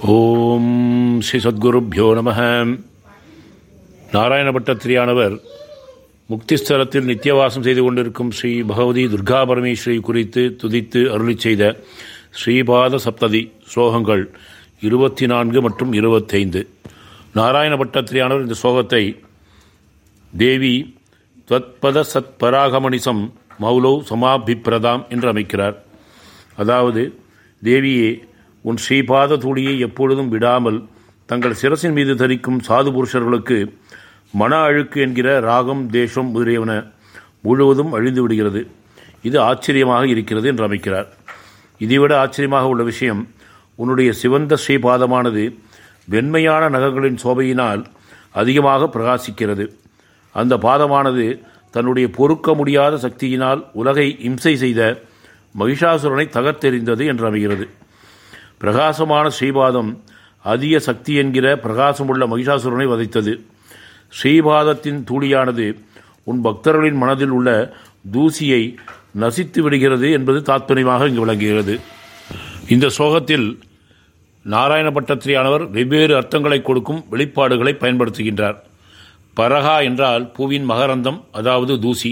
ஓம் ஸ்ரீ சத்குருப்பியோ நம நாராயணபட்டத்திரியானவர் முக்திஸ்தலத்தில் நித்தியவாசம் செய்து கொண்டிருக்கும் ஸ்ரீ பகவதி துர்கா பரமேஸ்வரி குறித்து துதித்து அருளிச் செய்த ஸ்ரீபாத சப்ததி ஸ்லோகங்கள் இருபத்தி நான்கு மற்றும் இருபத்தைந்து நாராயணபட்டத்திரியானவர் இந்த ஸ்லோகத்தை தேவி துவத்பத சத் பராகமணிசம் மௌலௌ சமாபிப்பிரதாம் என்று அமைக்கிறார் அதாவது தேவியே உன் ஸ்ரீபாத தூளியை எப்பொழுதும் விடாமல் தங்கள் சிரசின் மீது தரிக்கும் சாது புருஷர்களுக்கு மன அழுக்கு என்கிற ராகம் தேசம் முதலியவன முழுவதும் அழிந்து விடுகிறது இது ஆச்சரியமாக இருக்கிறது என்று அமைக்கிறார் இதைவிட ஆச்சரியமாக உள்ள விஷயம் உன்னுடைய சிவந்த ஸ்ரீபாதமானது வெண்மையான நகங்களின் சோபையினால் அதிகமாக பிரகாசிக்கிறது அந்த பாதமானது தன்னுடைய பொறுக்க முடியாத சக்தியினால் உலகை இம்சை செய்த மகிஷாசுரனை தகர்த்தெறிந்தது என்று அமைகிறது பிரகாசமான ஸ்ரீபாதம் அதிக சக்தி என்கிற பிரகாசமுள்ள மகிஷாசுரனை வதைத்தது ஸ்ரீபாதத்தின் தூளியானது உன் பக்தர்களின் மனதில் உள்ள தூசியை நசித்து விடுகிறது என்பது தாத்பரியமாக இங்கு விளங்குகிறது இந்த சோகத்தில் நாராயண பட்டத்திரியானவர் வெவ்வேறு அர்த்தங்களை கொடுக்கும் வெளிப்பாடுகளை பயன்படுத்துகின்றார் பரகா என்றால் பூவின் மகரந்தம் அதாவது தூசி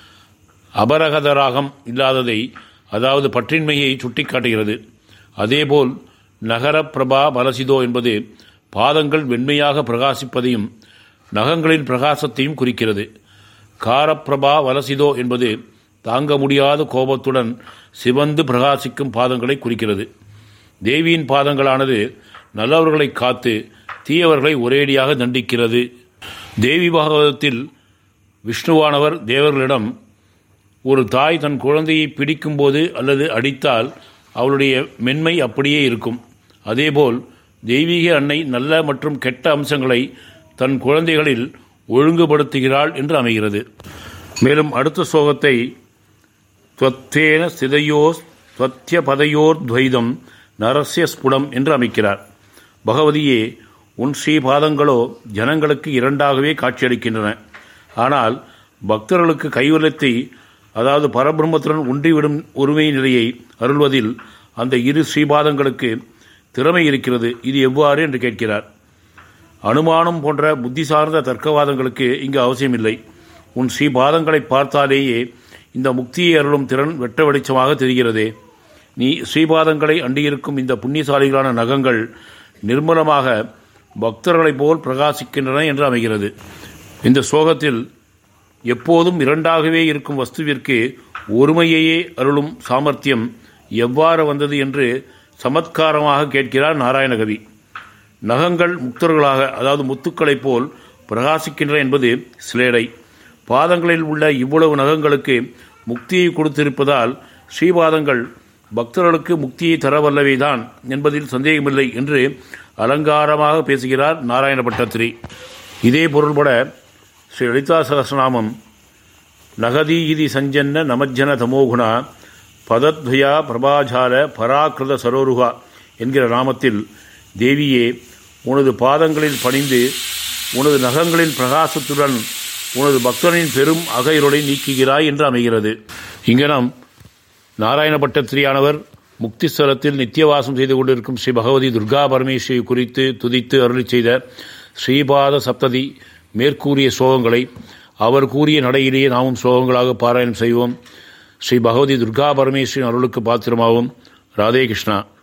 அபரகதராகம் இல்லாததை அதாவது பற்றின்மையை சுட்டிக்காட்டுகிறது அதேபோல் நகர பிரபா பலசிதோ என்பது பாதங்கள் வெண்மையாக பிரகாசிப்பதையும் நகங்களின் பிரகாசத்தையும் குறிக்கிறது காரப்பிரபா வலசிதோ என்பது தாங்க முடியாத கோபத்துடன் சிவந்து பிரகாசிக்கும் பாதங்களை குறிக்கிறது தேவியின் பாதங்களானது நல்லவர்களை காத்து தீயவர்களை ஒரேடியாக தண்டிக்கிறது தேவி பாகவதத்தில் விஷ்ணுவானவர் தேவர்களிடம் ஒரு தாய் தன் குழந்தையை பிடிக்கும்போது அல்லது அடித்தால் அவளுடைய மென்மை அப்படியே இருக்கும் அதேபோல் தெய்வீக அன்னை நல்ல மற்றும் கெட்ட அம்சங்களை தன் குழந்தைகளில் ஒழுங்குபடுத்துகிறாள் என்று அமைகிறது மேலும் அடுத்த ஸ்லோகத்தை துவத்தேன ஸ்திதையோ துவத்திய பதையோர் துவைதம் நரஸ்ய ஸ்புடம் என்று அமைக்கிறார் பகவதியே உன் ஸ்ரீபாதங்களோ ஜனங்களுக்கு இரண்டாகவே காட்சியளிக்கின்றன ஆனால் பக்தர்களுக்கு கைவலத்தை அதாவது பரபிரம்மத்துடன் ஒன்றிவிடும் ஒருமை நிலையை அருள்வதில் அந்த இரு ஸ்ரீபாதங்களுக்கு திறமை இருக்கிறது இது எவ்வாறு என்று கேட்கிறார் அனுமானம் போன்ற புத்தி சார்ந்த தர்க்கவாதங்களுக்கு இங்கு அவசியமில்லை உன் ஸ்ரீபாதங்களை பார்த்தாலேயே இந்த முக்தியை அருளும் திறன் வெட்ட வெளிச்சமாக தெரிகிறதே நீ ஸ்ரீபாதங்களை அண்டியிருக்கும் இந்த புண்ணியசாலிகளான நகங்கள் நிர்மலமாக பக்தர்களைப் போல் பிரகாசிக்கின்றன என்று அமைகிறது இந்த ஸ்லோகத்தில் எப்போதும் இரண்டாகவே இருக்கும் வஸ்துவிற்கு ஒருமையையே அருளும் சாமர்த்தியம் எவ்வாறு வந்தது என்று சமத்காரமாக கேட்கிறார் நாராயணகவி நகங்கள் முக்தர்களாக அதாவது முத்துக்களைப் போல் பிரகாசிக்கின்றன என்பது சிலேடை பாதங்களில் உள்ள இவ்வளவு நகங்களுக்கு முக்தியை கொடுத்திருப்பதால் ஸ்ரீபாதங்கள் பக்தர்களுக்கு முக்தியை தரவல்லவைதான் என்பதில் சந்தேகமில்லை என்று அலங்காரமாக பேசுகிறார் நாராயண பட்டத்திரி இதே பொருள்பட ஸ்ரீ லலிதா சகசிரநாமம் நகதி இதி சஞ்சன்ன நமஜன தமோகுணா பதத்வயா பிரபாஜால பராக்கிருத சரோருகா என்கிற நாமத்தில் தேவியே உனது பாதங்களில் பணிந்து உனது நகங்களின் பிரகாசத்துடன் உனது பக்தனின் பெரும் அகைருளை நீக்குகிறாய் என்று அமைகிறது இங்கே நாம் நாராயண பட்டத்திரியானவர் முக்திஸ்தலத்தில் நித்தியவாசம் செய்து கொண்டிருக்கும் ஸ்ரீ பகவதி துர்கா பரமேஸ்வரி குறித்து துதித்து அருளி செய்த ஸ்ரீபாத சப்ததி மேற்கூறிய ஸ்லோகங்களை அவர் கூறிய நடையிலேயே நாமும் ஸ்லோகங்களாக பாராயணம் செய்வோம் ஸ்ரீ பகவதி துர்கா பரமேஸ்வரின் அருளுக்கு பாத்திரமாகும் ராதே கிருஷ்ணா